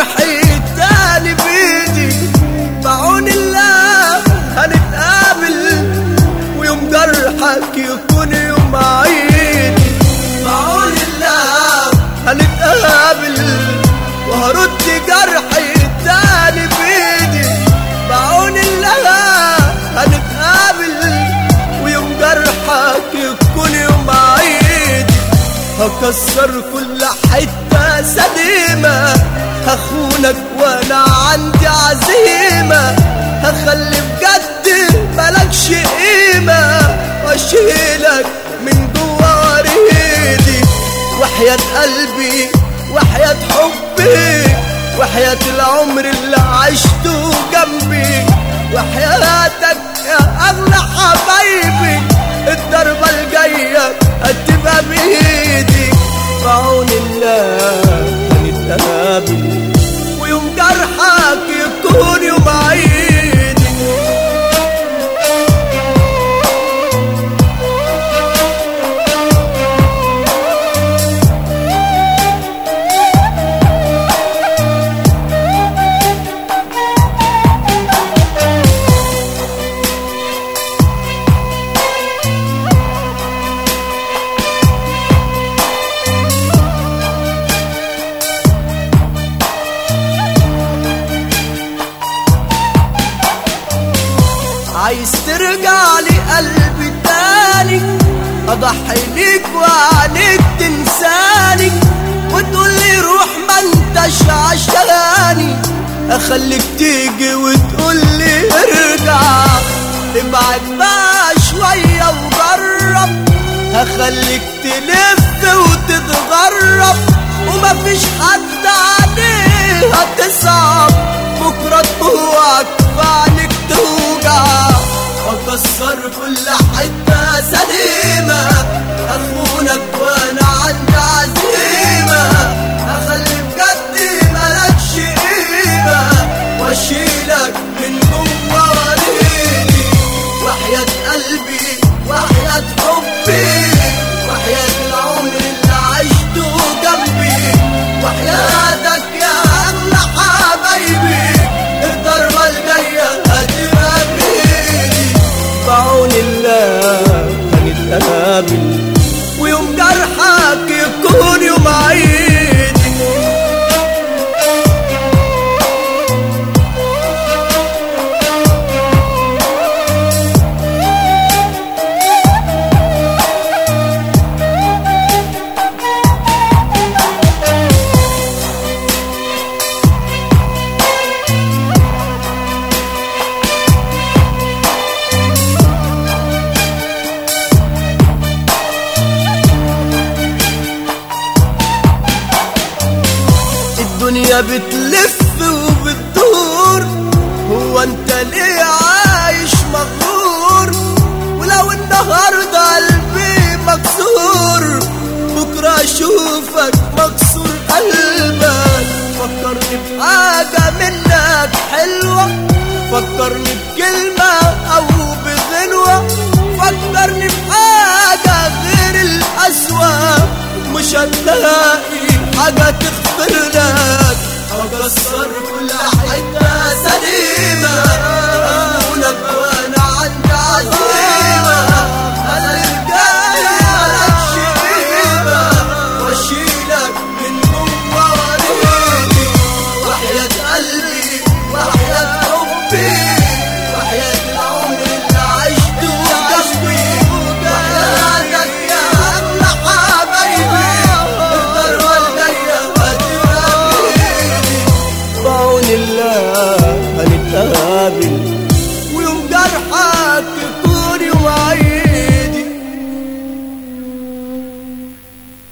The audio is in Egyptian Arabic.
جرحي التاني بإيدي بعون الله هنتقابل ويوم جرحك يكون يوم عيدي بعون الله هنتقابل وهرد جرحي التاني بإيدي بعون الله هنتقابل ويوم جرحك يكون يوم عيدي هكسر كل حتة سليمة هخونك وانا عندي عزيمة هخلي بجد ملكش قيمة واشيلك من جوا وريدي وحياة قلبي وحياة حبي وحياة العمر اللي عشته جنبي وحياتك يا أغلى حبايبي الضربة الجاية هتبقى بإيدي بعون الله هنتقابل ويوم جرحك يكون يوم عيدي عايز ترجع لي قلبي تاني اضحي ليك وعنيك تنساني وتقول لي روح ما انتش عشاني اخليك تيجي وتقول لي ارجع ابعد بقى شوية وجرب هخليك تلف وتتغرب ومفيش حد عليها تصعب بكرة تبوعك فعنك توجع واكسر كل حتة سليمة اخونك وانا عندي عزيمة اخلي بجد ملكش قيمة واشيلك من جوا وريدي وحياة قلبي وحياة حبي وحياة العمر اللي عشته جنبي وحياتك يا أغلى حبايبي الضربة الجاية هتبقى بإيدي بعون الله هنتقابل ويوم جرحك يكون يوم عيدي الدنيا بتلف وبتدور هو انت ليه عايش مغرور ولو النهارده قلبي مكسور بكره اشوفك مكسور قلبك فكرني بحاجه منك حلوه فكرني بكلمه او بغنوه فكرني بحاجه غير القسوه مش هتلاقي حاجه تغفر لك اكسر